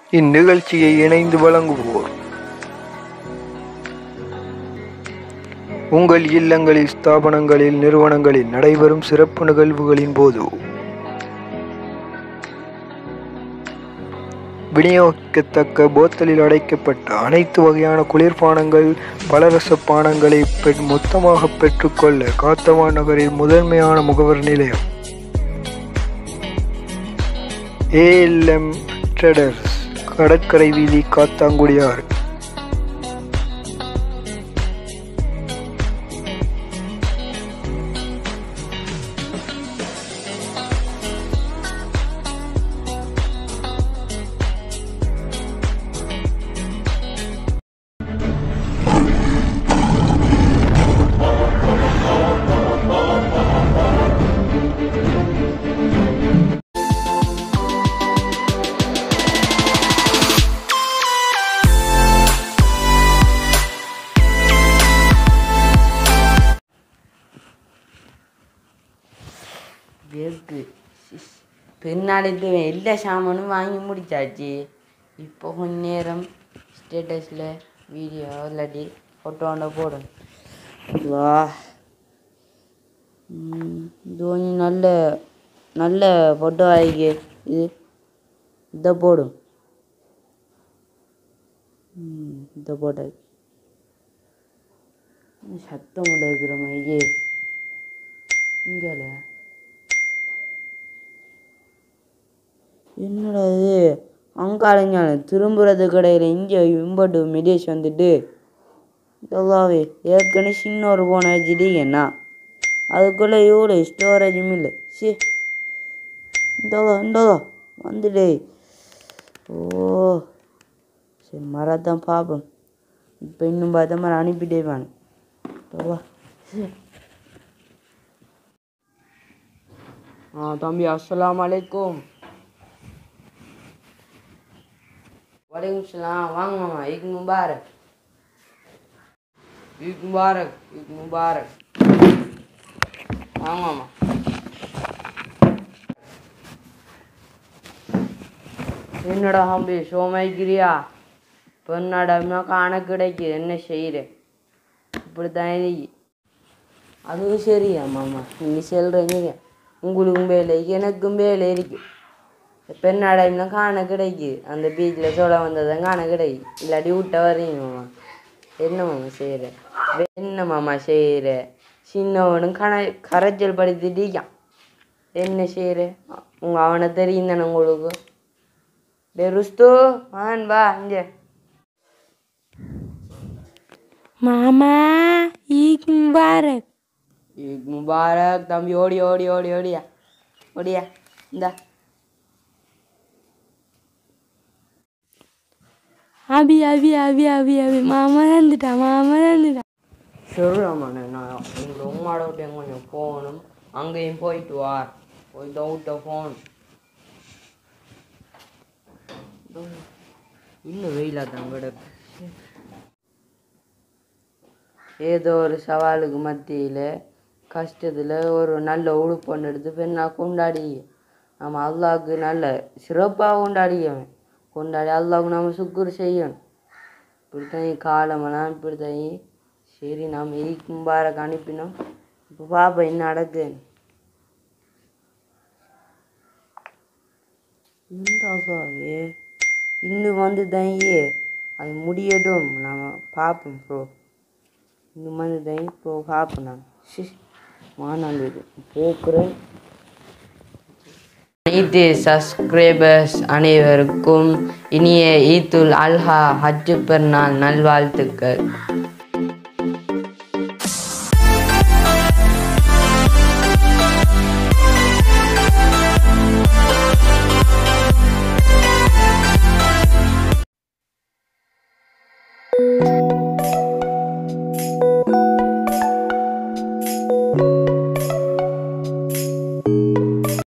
இந்நிகழ்ச்சியை இணைந்து வழங்குவோர் உங்கள் இல்லங்களில் ஸ்தாபனங்களில் நிறுவனங்களில் நடைபெறும் சிறப்பு நிகழ்வுகளின் போது விநியோகிக்கத்தக்க போத்தலில் அடைக்கப்பட்ட அனைத்து வகையான குளிர்பானங்கள் பலரச பானங்களை பெ- மொத்தமாக பெற்றுக்கொள்ள காத்தவான் நகரில் முதன்மையான முகவர் நிலையம் ஏஎல்எம் ட்ரேடர்ஸ் கடற்கரை வீதி காத்தாங்குடியாறு வெறுக்கு பெருநாளுக்கு எல்லா சாமானும் வாங்கி முடிச்சாச்சு இப்போ கொஞ்ச நேரம் ஸ்டேட்டஸில் வீடியோ இல்லாட்டி ஃபோட்டோ ஒன்றை போடும் வா ம், இது கொஞ்சம் நல்ல நல்ல ஃபோட்டோ ஆகி இது இதை போடும் ம், இதை போட்டாச்சு சத்தம் கொண்டு இருக்கிற மாதிரி இங்கே என்னடா இது அங்காளங்க திரும்புறது கடையில் இங்கே இம்பட்டு மெடியேஷ் வந்துட்டு இதெல்லாவே ஏற்கனவே சின்ன ஒரு போனை வச்சுட்டீங்கன்னா அதுக்குள்ளே இவ்வளோ ஸ்டோரேஜும் இல்லை சி இந்ததோ இந்ததோ வந்துடே ஓ சரி மரத்தான் பார்ப்போம் இப்போ இன்னும் பார்த்த மாதிரி அனுப்பிட்டே வாங்க வா ஆ தம்பி அஸ்ஸலாமு அலைக்கும் வலைக்கும் சலாம் வாங்க மாமா ஈக் முபாரக் ஈக் முபாரக் ஈக் முபாரக் வாங்க மாமா என்னடா தம்பி சோமாய்க்கிறியா பெண்ணாடம்னா காண கிடைக்குது என்ன செய்கிற இப்படித்தான் இன்னைக்கு அதுவும் சரியா மாமா நீ சொல்கிறீங்க உங்களுக்கும் வேலை எனக்கும் வேலை இருக்கு பெண்ணாடைம்னா காண கிடைக்குது அந்த பீச்சில் சொல்ல வந்ததான் காண கிடைக்குது இல்லாட்டி விட்ட வரீங்க மாமா என்ன மாமா செய்கிற என்ன மாமா செய்கிற சின்னவனும் கண கரைச்சல் படுத்திட்டிருக்கான் என்ன செய்கிற உங்க அவனை தெரியும் தானே உங்களுக்கு டே ருஸ்து வான் வா இங்கே மாமா ஈக் முபாரக் ஈத் முபாரக் தம்பி ஓடி ஓடி ஓடி ஓடியா ஓடியா இந்தா அபி அபி அபி அபி அபி மாமா வந்துட்டா மாமா வந்துட்டா சொல்கிறாம்மா நான் உங்களை உம்மாட விட்டு கொஞ்சம் போகணும் அங்கேயும் போயிட்டு வார் போய் தவிட்ட ஃபோன் இன்னும் வெயிலாக தான் கிடக்கு ஏதோ ஒரு சவாலுக்கு மத்தியில் கஷ்டத்தில் ஒரு நல்ல உடுப்பு ஒன்று எடுத்து பெண்ணா கொண்டாடி நம்ம அல்லாவுக்கு நல்ல சிறப்பாக கொண்டாடியவன் கொண்டாடி அல்லாவுக்கு நம்ம சுக்குர் செய்யணும் இப்படித்தான் காலமெல்லாம் இப்படித்தான் சரி நாம் ஈக் முபாரக் அனுப்பினோம் இப்போ பாப்பா என்ன நடக்கு ஏ இன்னும் வந்து தான் ஏ அது முடியட்டும் நாம் பார்ப்போம் ப்ரோ இன்னும் வந்து தான் ப்ரோ பார்ப்போம் நான் ஷி மாநாடு போக்குறேன் அனைத்து சப்ஸ்கிரைபர்ஸ் அனைவருக்கும் இனிய ஈத்துல் அல்ஹா ஹஜ்ஜு பெருநாள் நல்வாழ்த்துக்கள்